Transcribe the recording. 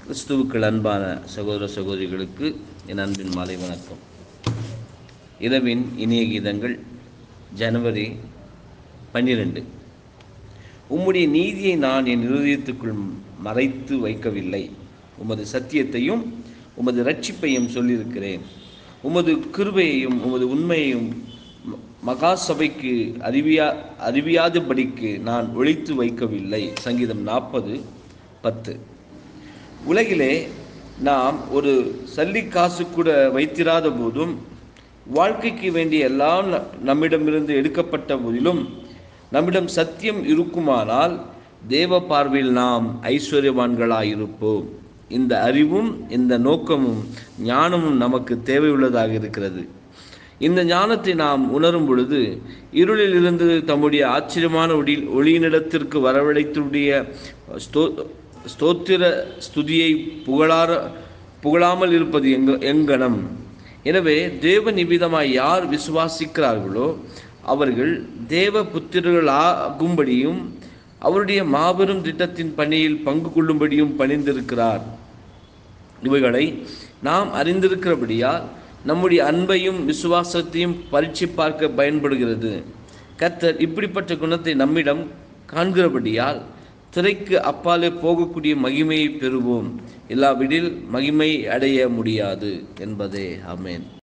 கிறிஸ்துவுக்கள் அன்பான சகோதர சகோதரிகளுக்கு என் அன்பின் மாலை வணக்கம் இரவின் இனிய கீதங்கள் ஜனவரி பன்னிரண்டு உம்முடைய நீதியை நான் என் இருதயத்துக்குள் மறைத்து வைக்கவில்லை உமது சத்தியத்தையும் உமது ரட்சிப்பையும் சொல்லியிருக்கிறேன் உமது கிருபையையும் உமது உண்மையையும் ம- மகா சபைக்கு அறிவியா அறிவியாதபடிக்கு நான் ஒழித்து வைக்கவில்லை சங்கீதம் நாற்பது பத்து உலகிலே நாம் ஒரு சல்லி காசு கூட வைத்திராத போதும் வாழ்க்கைக்கு வேண்டிய எல்லாம் ந- நம்மிடமிருந்து எடுக்கப்பட்ட போதிலும் நம்மிடம் சத்தியம் இருக்குமானால் தேவ பார்வையில் நாம் ஐஸ்வர்யவான்களாயிருப்போம் இந்த அறிவும் இந்த நோக்கமும் ஞானமும் நமக்கு தேவையுள்ளதாக இருக்கிறது இந்த ஞானத்தை நாம் உணரும் பொழுது இருளில் இருந்து தம்முடைய ஆச்சரியமான ஒளி ஒளியினிடத்திற்கு வரவழைத்துடைய ஸ்தோ ஸ்தோத்திர ஸ்துதியை புகழார புகழாமல் இருப்பது எங்க எங்கனம் எனவே தேவ நிமிதமாய் யார் விசுவாசிக்கிறார்களோ அவர்கள் தேவ புத்திரர்கள் ஆகும்படியும் அவருடைய மாபெரும் திட்டத்தின் பணியில் பங்கு கொள்ளும்படியும் பணிந்திருக்கிறார் இவைகளை நாம் அறிந்திருக்கிறபடியால் நம்முடைய அன்பையும் விசுவாசத்தையும் பரீட்சை பார்க்க பயன்படுகிறது கர்த்தர் இப்படிப்பட்ட குணத்தை நம்மிடம் காண்கிறபடியால் திரைக்கு அப்பாலே போகக்கூடிய மகிமையை பெறுவோம் இல்லாவிடில் மகிமை அடைய முடியாது என்பதே ஆமென்